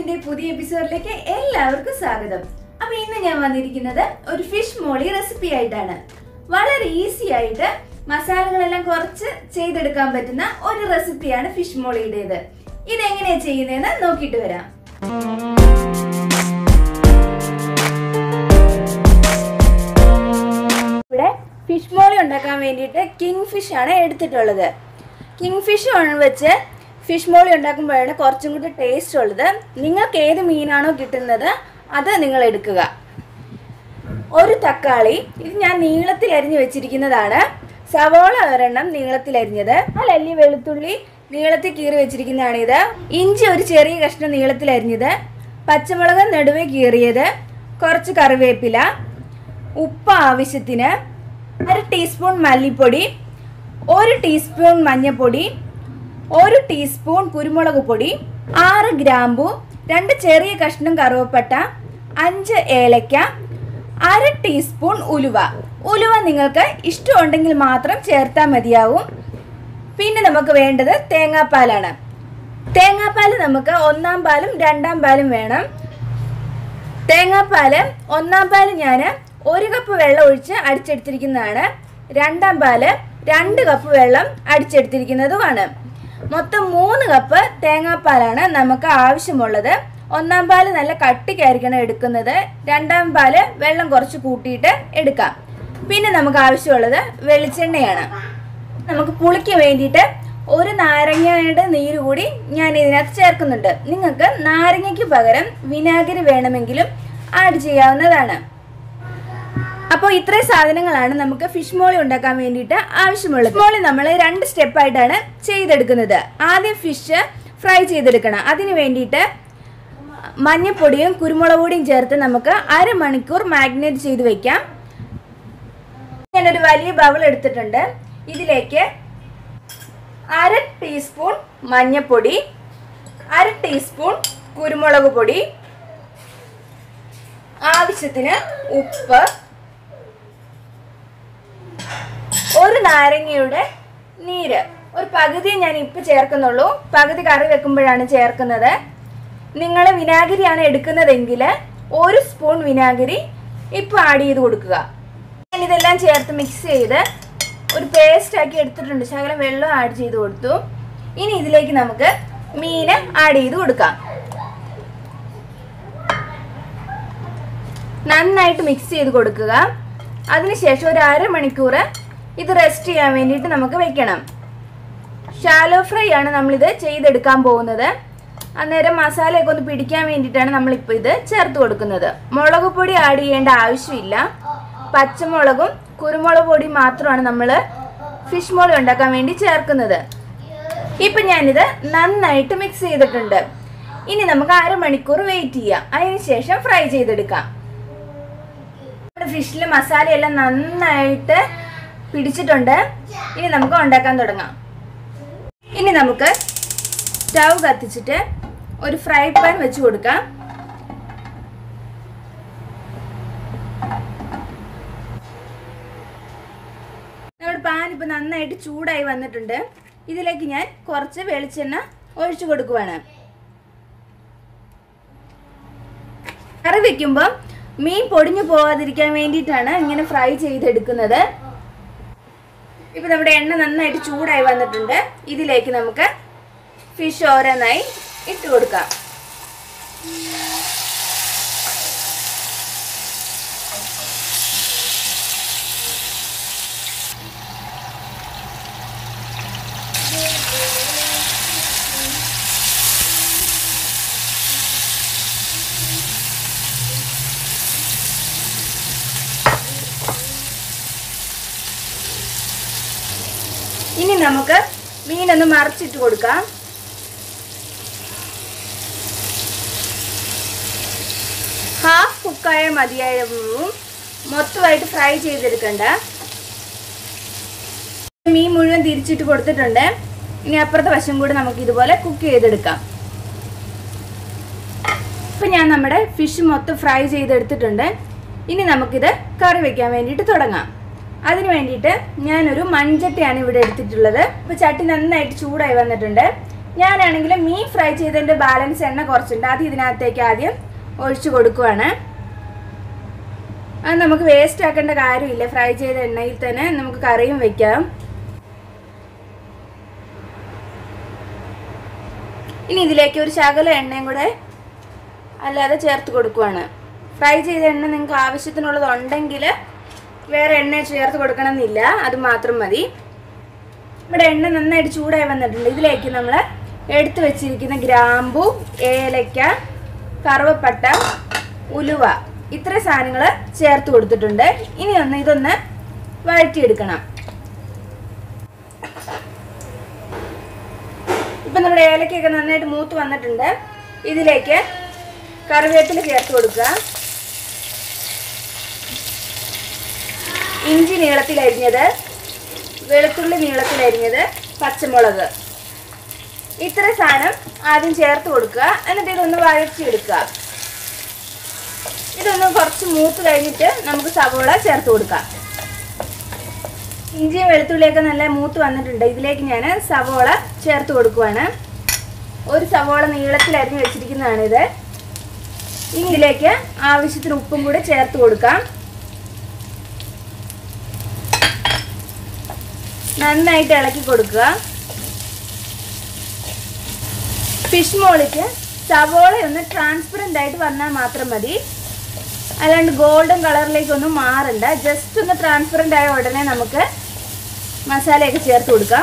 വ്ളോഗ്സിന്റെ പുതിയ എപ്പിസോഡിലേക്ക് എല്ലാവർക്കും സ്വാഗതം അപ്പൊ ഇന്ന് ഞാൻ വന്നിരിക്കുന്നത് ഒരു ഫിഷ് മോളി റെസിപ്പി ആയിട്ടാണ് വളരെ ഈസി ആയിട്ട് മസാലകളെല്ലാം കുറച്ച് ചെയ്തെടുക്കാൻ പറ്റുന്ന ഒരു റെസിപ്പിയാണ് ഫിഷ് മോളിയുടേത് ഇതെങ്ങനെയാ ചെയ്യുന്നതെന്ന് നോക്കിയിട്ട് വരാം ഇവിടെ ഫിഷ് മോളി ഉണ്ടാക്കാൻ വേണ്ടിയിട്ട് കിങ് ഫിഷ് ആണ് എടുത്തിട്ടുള്ളത് കിങ് ഫിഷ് വെച്ച് ഫിഷ് മോളി ഉണ്ടാക്കുമ്പോഴാണ് കുറച്ചും കൂടി ടേസ്റ്റ് ഉള്ളത് നിങ്ങൾക്ക് ഏത് മീനാണോ കിട്ടുന്നത് അത് നിങ്ങൾ എടുക്കുക ഒരു തക്കാളി ഇത് ഞാൻ നീളത്തിൽ അരിഞ്ഞു വെച്ചിരിക്കുന്നതാണ് സവോള ഒരെണ്ണം നീളത്തിൽ അരിഞ്ഞത് അല്ലല്ലി വെളുത്തുള്ളി നീളത്തിൽ കീറി വെച്ചിരിക്കുന്നതാണ് ഇത് ഇഞ്ചി ഒരു ചെറിയ കഷ്ണം നീളത്തിൽ അരിഞ്ഞത് പച്ചമുളക് നടുവേ കീറിയത് കുറച്ച് കറിവേപ്പില ഉപ്പ് ആവശ്യത്തിന് അര ടീസ്പൂൺ മല്ലിപ്പൊടി ഒരു ടീസ്പൂൺ മഞ്ഞൾപ്പൊടി ഒരു ടീസ്പൂൺ കുരുമുളക് പൊടി ആറ് ഗ്രാമ്പു രണ്ട് ചെറിയ കഷ്ണം കറുവപ്പട്ട അഞ്ച് ഏലക്ക അര ടീസ്പൂൺ ഉലുവ ഉലുവ നിങ്ങൾക്ക് ഇഷ്ടമുണ്ടെങ്കിൽ മാത്രം ചേർത്താൽ മതിയാവും പിന്നെ നമുക്ക് വേണ്ടത് തേങ്ങാപ്പാലാണ് തേങ്ങാപ്പാൽ നമുക്ക് ഒന്നാം പാലും രണ്ടാം പാലും വേണം തേങ്ങാപ്പാല് ഒന്നാം പാല് ഞാൻ ഒരു കപ്പ് വെള്ളം ഒഴിച്ച് അടിച്ചെടുത്തിരിക്കുന്നതാണ് രണ്ടാം പാല് രണ്ട് കപ്പ് വെള്ളം അടിച്ചെടുത്തിരിക്കുന്നതുമാണ് മൊത്തം മൂന്ന് കപ്പ് തേങ്ങാപ്പാലാണ് നമുക്ക് ആവശ്യമുള്ളത് ഒന്നാം പാല് നല്ല കട്ടിക്കായിരിക്കണം എടുക്കുന്നത് രണ്ടാം പാല് വെള്ളം കുറച്ച് കൂട്ടിയിട്ട് എടുക്കാം പിന്നെ നമുക്ക് ആവശ്യമുള്ളത് വെളിച്ചെണ്ണയാണ് നമുക്ക് പുളിക്ക് വേണ്ടിയിട്ട് ഒരു നാരങ്ങയുടെ നീര് കൂടി ഞാൻ ഇതിനകത്ത് ചേർക്കുന്നുണ്ട് നിങ്ങൾക്ക് നാരങ്ങയ്ക്ക് പകരം വിനാഗിരി വേണമെങ്കിലും ആഡ് ചെയ്യാവുന്നതാണ് അപ്പോൾ ഇത്രയും സാധനങ്ങളാണ് നമുക്ക് ഫിഷ് മോളി ഉണ്ടാക്കാൻ വേണ്ടിയിട്ട് ആവശ്യമുള്ളത് മോളി നമ്മൾ രണ്ട് സ്റ്റെപ്പായിട്ടാണ് ചെയ്തെടുക്കുന്നത് ആദ്യം ഫിഷ് ഫ്രൈ ചെയ്തെടുക്കണം അതിന് വേണ്ടിയിട്ട് മഞ്ഞപ്പൊടിയും കുരുമുളക് പൊടിയും ചേർത്ത് നമുക്ക് അരമണിക്കൂർ മാഗ്നേറ്റ് ചെയ്ത് വെക്കാം ഞാനൊരു വലിയ ബൗൾ എടുത്തിട്ടുണ്ട് ഇതിലേക്ക് അര ടീസ്പൂൺ മഞ്ഞപ്പൊടി അര ടീസ്പൂൺ കുരുമുളക് പൊടി ആവശ്യത്തിന് ഉപ്പ് ഒരു നാരങ്ങയുടെ നീര് ഒരു പകുതി ഞാൻ ഇപ്പം ചേർക്കുന്നുള്ളൂ പകുതി കറി വെക്കുമ്പോഴാണ് ചേർക്കുന്നത് നിങ്ങൾ വിനാഗിരിയാണ് എടുക്കുന്നതെങ്കിൽ ഒരു സ്പൂൺ വിനാഗിരി ഇപ്പം ആഡ് ചെയ്ത് കൊടുക്കുക ഞാൻ ഇതെല്ലാം ചേർത്ത് മിക്സ് ചെയ്ത് ഒരു പേസ്റ്റ് ആക്കി എടുത്തിട്ടുണ്ട് ശകലം വെള്ളം ആഡ് ചെയ്ത് കൊടുത്തു ഇനി ഇതിലേക്ക് നമുക്ക് മീൻ ആഡ് ചെയ്ത് കൊടുക്കാം നന്നായിട്ട് മിക്സ് ചെയ്ത് കൊടുക്കുക അതിനുശേഷം ഒരു അരമണിക്കൂർ ഇത് റെസ്റ്റ് ചെയ്യാൻ വേണ്ടിയിട്ട് നമുക്ക് വെക്കണം ഷാലോ ഫ്രൈ ആണ് നമ്മളിത് ചെയ്തെടുക്കാൻ പോകുന്നത് അന്നേരം മസാലയൊക്കെ ഒന്ന് പിടിക്കാൻ വേണ്ടിയിട്ടാണ് നമ്മളിപ്പോൾ ഇത് ചേർത്ത് കൊടുക്കുന്നത് മുളക് പൊടി ആഡ് ചെയ്യേണ്ട ആവശ്യമില്ല പച്ചമുളകും കുരുമുളക് പൊടി മാത്രമാണ് നമ്മൾ ഫിഷ് മോളി ഉണ്ടാക്കാൻ വേണ്ടി ചേർക്കുന്നത് ഇപ്പം ഞാനിത് നന്നായിട്ട് മിക്സ് ചെയ്തിട്ടുണ്ട് ഇനി നമുക്ക് അരമണിക്കൂർ വെയിറ്റ് ചെയ്യാം അതിനുശേഷം ഫ്രൈ ചെയ്തെടുക്കാം നമ്മുടെ ഫിഷിൽ മസാലയെല്ലാം നന്നായിട്ട് പിടിച്ചിട്ടുണ്ട് ഇനി നമുക്ക് ഉണ്ടാക്കാൻ തുടങ്ങാം ഇനി നമുക്ക് സ്റ്റൗ കത്തിച്ചിട്ട് ഒരു ഫ്രൈ പാൻ വെച്ച് കൊടുക്കാം നമ്മുടെ പാൻ ഇപ്പൊ നന്നായിട്ട് ചൂടായി വന്നിട്ടുണ്ട് ഇതിലേക്ക് ഞാൻ കുറച്ച് വെളിച്ചെണ്ണ ഒഴിച്ചു കൊടുക്കുവാണ് കറി വെക്കുമ്പോൾ മീൻ പൊടിഞ്ഞു പോവാതിരിക്കാൻ വേണ്ടിയിട്ടാണ് ഇങ്ങനെ ഫ്രൈ ചെയ്തെടുക്കുന്നത് ഇപ്പൊ നമ്മുടെ എണ്ണ നന്നായിട്ട് ചൂടായി വന്നിട്ടുണ്ട് ഇതിലേക്ക് നമുക്ക് ഫിഷ് ഓരോന്നായി ഇട്ട് കൊടുക്കാം ഇനി നമുക്ക് മീനൊന്ന് മറിച്ചിട്ട് കൊടുക്കാം ഹാഫ് കുക്കായ മതിയായവും മൊത്തമായിട്ട് ഫ്രൈ ചെയ്തെടുക്കണ്ട മീൻ മുഴുവൻ തിരിച്ചിട്ട് കൊടുത്തിട്ടുണ്ട് ഇനി അപ്പുറത്തെ വശം കൂടെ നമുക്ക് ഇതുപോലെ കുക്ക് ചെയ്തെടുക്കാം ഇപ്പൊ ഞാൻ നമ്മുടെ ഫിഷ് മൊത്തം ഫ്രൈ ചെയ്തെടുത്തിട്ടുണ്ട് ഇനി നമുക്കിത് കറി വെക്കാൻ വേണ്ടിയിട്ട് തുടങ്ങാം അതിന് വേണ്ടിയിട്ട് ഞാനൊരു മൺചട്ടിയാണ് ഇവിടെ എടുത്തിട്ടുള്ളത് അപ്പോൾ ചട്ടി നന്നായിട്ട് ചൂടായി വന്നിട്ടുണ്ട് ഞാനാണെങ്കിൽ മീൻ ഫ്രൈ ചെയ്തതിൻ്റെ ബാലൻസ് എണ്ണ കുറച്ചുണ്ട് അത് ഇതിനകത്തേക്ക് ആദ്യം ഒഴിച്ചു കൊടുക്കുവാണ് അത് നമുക്ക് വേസ്റ്റ് ആക്കേണ്ട കാര്യമില്ല ഫ്രൈ ചെയ്ത എണ്ണയിൽ തന്നെ നമുക്ക് കറിയും വെക്കാം ഇനി ഇതിലേക്ക് ഒരു ശകല എണ്ണയും കൂടെ അല്ലാതെ ചേർത്ത് കൊടുക്കുവാണ് ഫ്രൈ ചെയ്ത എണ്ണ നിങ്ങൾക്ക് ആവശ്യത്തിനുള്ളത് ഉണ്ടെങ്കിൽ വേറെ എണ്ണ ചേർത്ത് കൊടുക്കണമെന്നില്ല അത് മാത്രം മതി ഇവിടെ എണ്ണ നന്നായിട്ട് ചൂടായി വന്നിട്ടുണ്ട് ഇതിലേക്ക് നമ്മൾ എടുത്തു വെച്ചിരിക്കുന്ന ഗ്രാമ്പു ഏലക്ക കറുവപ്പട്ട ഉലുവ ഇത്ര സാധനങ്ങൾ ചേർത്ത് കൊടുത്തിട്ടുണ്ട് ഇനി ഒന്ന് ഇതൊന്ന് വഴറ്റിയെടുക്കണം ഇപ്പം നമ്മുടെ ഏലക്കയൊക്കെ നന്നായിട്ട് മൂത്ത് വന്നിട്ടുണ്ട് ഇതിലേക്ക് കറിവേപ്പില ചേർത്ത് കൊടുക്കുക ഇഞ്ചി നീളത്തിലരിഞ്ഞത് വെളുത്തുള്ളി നീളത്തിലരിഞ്ഞത് പച്ചമുളക് ഇത്ര സാധനം ആദ്യം ചേർത്ത് കൊടുക്കുക എന്നിട്ട് ഇതൊന്ന് വഴറ്റിയെടുക്കുക ഇതൊന്ന് കുറച്ച് മൂത്ത് കഴിഞ്ഞിട്ട് നമുക്ക് സവോള ചേർത്ത് കൊടുക്കാം ഇഞ്ചിയും വെളുത്തുള്ളിയൊക്കെ നല്ല മൂത്ത് വന്നിട്ടുണ്ട് ഇതിലേക്ക് ഞാൻ സവോള ചേർത്ത് കൊടുക്കുവാണ് ഒരു സവോള നീളത്തിൽ അരിഞ്ഞ് വെച്ചിരിക്കുന്നതാണിത് ഇനി ഇതിലേക്ക് ആവശ്യത്തിന് ഉപ്പും കൂടെ ചേർത്ത് കൊടുക്കാം നന്നായിട്ട് ഇളക്കി കൊടുക്കുക ഫിഷ് മോളിക്ക് സവോള ഒന്ന് ട്രാൻസ്പെറൻ്റ് ആയിട്ട് വന്നാൽ മാത്രം മതി അല്ലാണ്ട് ഗോൾഡൻ കളറിലേക്കൊന്നും മാറണ്ട ജസ്റ്റ് ഒന്ന് ട്രാൻസ്പെറൻ്റ് ആയ ഉടനെ നമുക്ക് മസാലയൊക്കെ ചേർത്ത് കൊടുക്കാം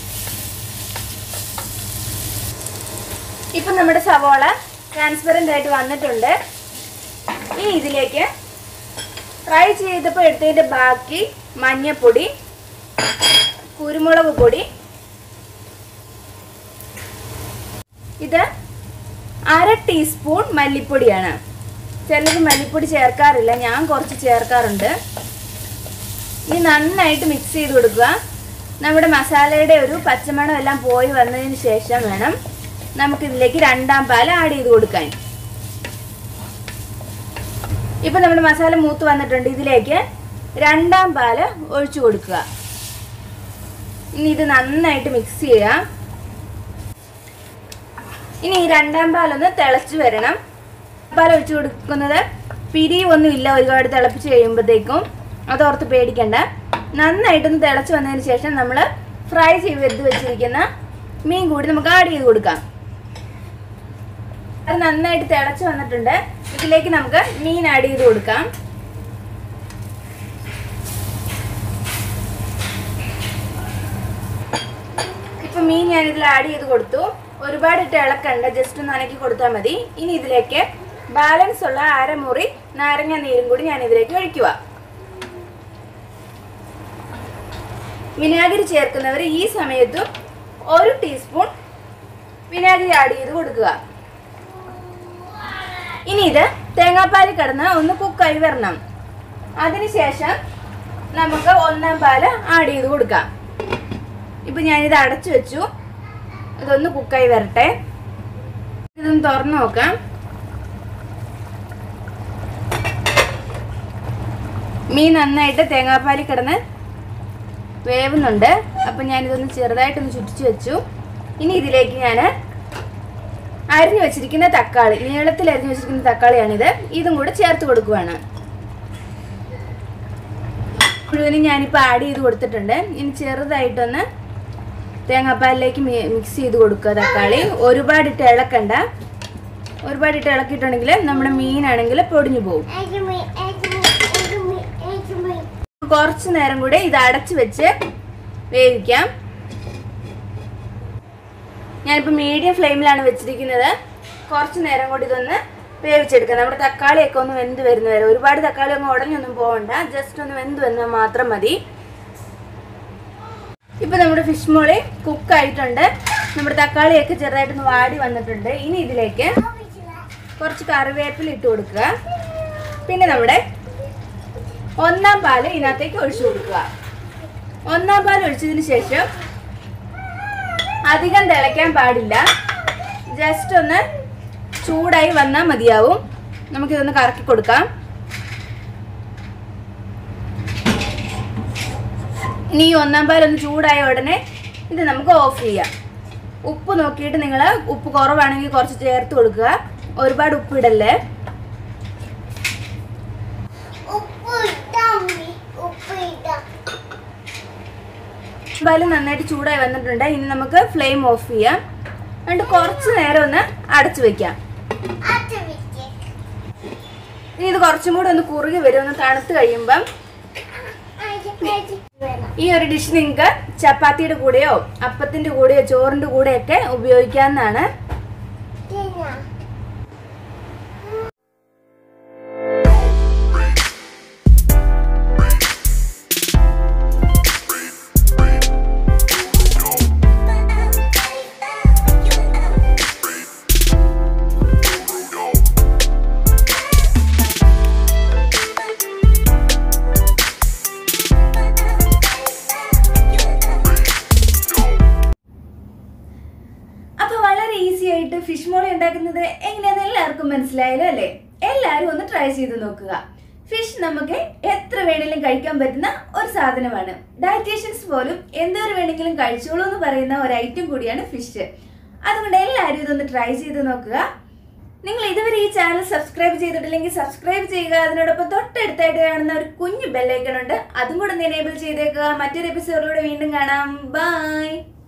ഇപ്പം നമ്മുടെ സവോള ട്രാൻസ്പെറൻ്റ് ആയിട്ട് വന്നിട്ടുണ്ട് ഇനി ഇതിലേക്ക് ഫ്രൈ ചെയ്തപ്പോൾ എടുത്തതിൻ്റെ ബാക്കി മഞ്ഞപ്പൊടി കുരുമുളക് പൊടി ഇത് അര ടീസ്പൂൺ മല്ലിപ്പൊടിയാണ് ചിലർ മല്ലിപ്പൊടി ചേർക്കാറില്ല ഞാൻ കുറച്ച് ചേർക്കാറുണ്ട് ഇനി നന്നായിട്ട് മിക്സ് ചെയ്ത് കൊടുക്കുക നമ്മുടെ മസാലയുടെ ഒരു പച്ചമണം എല്ലാം പോയി വന്നതിന് ശേഷം വേണം നമുക്കിതിലേക്ക് രണ്ടാം പാൽ ആഡ് ചെയ്ത് കൊടുക്കാൻ ഇപ്പം നമ്മുടെ മസാല മൂത്ത് വന്നിട്ടുണ്ട് ഇതിലേക്ക് രണ്ടാം പാല് ഒഴിച്ചു കൊടുക്കുക ഇനി ഇത് നന്നായിട്ട് മിക്സ് ചെയ്യാം ഇനി ഈ രണ്ടാം പാലൊന്ന് തിളച്ച് വരണം പാൽ ഒഴിച്ചു കൊടുക്കുന്നത് പിരിയൊന്നും ഇല്ല ഒരുപാട് തിളപ്പിച്ച് കഴിയുമ്പോഴത്തേക്കും അതോർത്ത് പേടിക്കണ്ട നന്നായിട്ടൊന്ന് തിളച്ച് വന്നതിന് ശേഷം നമ്മൾ ഫ്രൈ ചെയ്ത് എടുത്ത് വെച്ചിരിക്കുന്ന മീൻ കൂടി നമുക്ക് ആഡ് ചെയ്ത് കൊടുക്കാം അത് നന്നായിട്ട് തിളച്ച് വന്നിട്ടുണ്ട് ഇതിലേക്ക് നമുക്ക് മീൻ ആഡ് ചെയ്ത് കൊടുക്കാം ഇപ്പൊ മീൻ ഞാൻ ഇതിൽ ആഡ് ചെയ്ത് കൊടുത്തു ഒരുപാട് ഇട്ട് ഇളക്കണ്ട ജസ്റ്റ് ഒന്ന് അനക്കി കൊടുത്താൽ മതി ഇനി ഇതിലേക്ക് ബാലൻസ് ഉള്ള അരമുറി നാരങ്ങ നീരും കൂടി ഞാൻ ഇതിലേക്ക് ഒഴിക്കുക വിനാഗിരി ചേർക്കുന്നവർ ഈ സമയത്തും ഒരു ടീസ്പൂൺ വിനാഗിരി ആഡ് ചെയ്ത് കൊടുക്കുക ഇനി ഇത് തേങ്ങാപ്പാൽ കിടന്ന് ഒന്ന് കുക്കായി വരണം അതിനുശേഷം നമുക്ക് ഒന്നാം പാല് ആഡ് ചെയ്ത് കൊടുക്കാം ഇപ്പം ഞാനിത് അടച്ചു വെച്ചു ഇതൊന്ന് കുക്കായി വരട്ടെ ഇതൊന്ന് തുറന്നു നോക്കാം മീൻ നന്നായിട്ട് തേങ്ങാപ്പാലിൽ കിടന്ന് വേവുന്നുണ്ട് അപ്പം ഞാനിതൊന്ന് ചെറുതായിട്ടൊന്ന് ചുറ്റിച്ച് വെച്ചു ഇനി ഇതിലേക്ക് ഞാൻ അരിഞ്ഞു വെച്ചിരിക്കുന്ന തക്കാളി നീളത്തിൽ അരിഞ്ഞു വെച്ചിരിക്കുന്ന തക്കാളിയാണിത് ഇതും കൂടെ ചേർത്ത് കൊടുക്കുവാണ് മുഴുവനും ഞാനിപ്പോൾ ആഡ് ചെയ്ത് കൊടുത്തിട്ടുണ്ട് ഇനി ചെറുതായിട്ടൊന്ന് തേങ്ങാപ്പാലിലേക്ക് മിക്സ് ചെയ്ത് കൊടുക്കുക തക്കാളി ഒരുപാടിട്ട് ഇളക്കണ്ട ഒരുപാടിട്ട് ഇളക്കിയിട്ടുണ്ടെങ്കിൽ നമ്മുടെ മീനാണെങ്കിൽ പൊടിഞ്ഞു പോകും കുറച്ച് നേരം കൂടെ ഇത് അടച്ചു വെച്ച് വേവിക്കാം ഞാനിപ്പോൾ മീഡിയം ഫ്ലെയിമിലാണ് വെച്ചിരിക്കുന്നത് കുറച്ച് നേരം കൂടി ഇതൊന്ന് വേവിച്ചെടുക്കാം നമ്മുടെ തക്കാളിയൊക്കെ ഒന്ന് വെന്ത് വരുന്ന വരെ ഒരുപാട് തക്കാളി ഒന്നും ഉടഞ്ഞൊന്നും പോകണ്ട ജസ്റ്റ് ഒന്ന് വെന്ത് വന്നാൽ മാത്രം മതി ഇപ്പൊ നമ്മുടെ ഫിഷ് മോളി കുക്ക് ആയിട്ടുണ്ട് നമ്മുടെ തക്കാളിയൊക്കെ ചെറുതായിട്ടൊന്ന് വാടി വന്നിട്ടുണ്ട് ഇനി ഇതിലേക്ക് കുറച്ച് കറിവേപ്പില ഇട്ട് കൊടുക്കുക പിന്നെ നമ്മുടെ ഒന്നാം പാല് ഇതിനകത്തേക്ക് ഒഴിച്ചു കൊടുക്കുക ഒന്നാം പാൽ ഒഴിച്ചതിന് ശേഷം അധികം തിളയ്ക്കാൻ പാടില്ല ജസ്റ്റ് ഒന്ന് ചൂടായി വന്നാൽ മതിയാവും നമുക്കിതൊന്ന് കറക്കി കൊടുക്കാം ഇനി ഈ ഒന്നാം പാൽ ഒന്ന് ചൂടായ ഉടനെ ഇത് നമുക്ക് ഓഫ് ചെയ്യാം ഉപ്പ് നോക്കിയിട്ട് നിങ്ങൾ ഉപ്പ് കുറവാണെങ്കിൽ കുറച്ച് ചേർത്ത് കൊടുക്കുക ഒരുപാട് ഉപ്പ് ഇടല്ലേ ഉപ്പ് ഇട്ടാം ഉപ്പ് ഇട്ടാം പാല് നന്നായിട്ട് ചൂടായി വന്നിട്ടുണ്ട് ഇനി നമുക്ക് ഫ്ലെയിം ഓഫ് ചെയ്യാം എന്നിട്ട് കുറച്ച് നേരം ഒന്ന് അടച്ചു വെക്കാം അത് വെച്ച് ഇനി ഇത് കുറച്ചും കൂടെ ഒന്ന് കുറുകി വരും ഒന്ന് തണുത്ത് കഴിയുമ്പം അത് വെച്ച് വേണം ഈ ഒരു ഡിഷ് നിങ്ങൾക്ക് ചപ്പാത്തിയുടെ കൂടെയോ അപ്പത്തിന്റെ കൂടെയോ ചോറിന്റെ കൂടെയൊക്കെ ഉപയോഗിക്കാവുന്നതാണ് തിന്നാം അപ്പൊ വളരെ ഈസി ആയിട്ട് ഫിഷ് മോളി ഉണ്ടാക്കുന്നത് എങ്ങനെയാന്ന് എല്ലാവർക്കും മനസ്സിലായല്ലോ അല്ലേ എല്ലാവരും ഒന്ന് ട്രൈ ചെയ്ത് നോക്കുക ഫിഷ് നമുക്ക് എത്ര വേണമെങ്കിലും കഴിക്കാൻ പറ്റുന്ന ഒരു സാധനമാണ് ഡയറ്റീഷ്യൻസ് പോലും എന്തോരം വേണമെങ്കിലും കഴിച്ചോളൂ എന്ന് പറയുന്ന ഒരു ഐറ്റം കൂടിയാണ് ഫിഷ് അതുകൊണ്ട് എല്ലാവരും ഇതൊന്ന് ട്രൈ ചെയ്ത് നോക്കുക നിങ്ങൾ ഇതുവരെ ഈ ചാനൽ സബ്സ്ക്രൈബ് ചെയ്തിട്ടില്ലെങ്കിൽ സബ്സ്ക്രൈബ് ചെയ്യുക അതിനോടൊപ്പം തൊട്ടടുത്തായിട്ട് കാണുന്ന ഒരു കുഞ്ഞു ബെല്ലൈക്കൺ ഉണ്ട് അതും കൂടെ ഒന്ന് എനേബിൾ ചെയ്തേക്കുക മറ്റൊരു എപ്പിസോഡിലൂടെ വീണ്ടും കാണാം ബൈ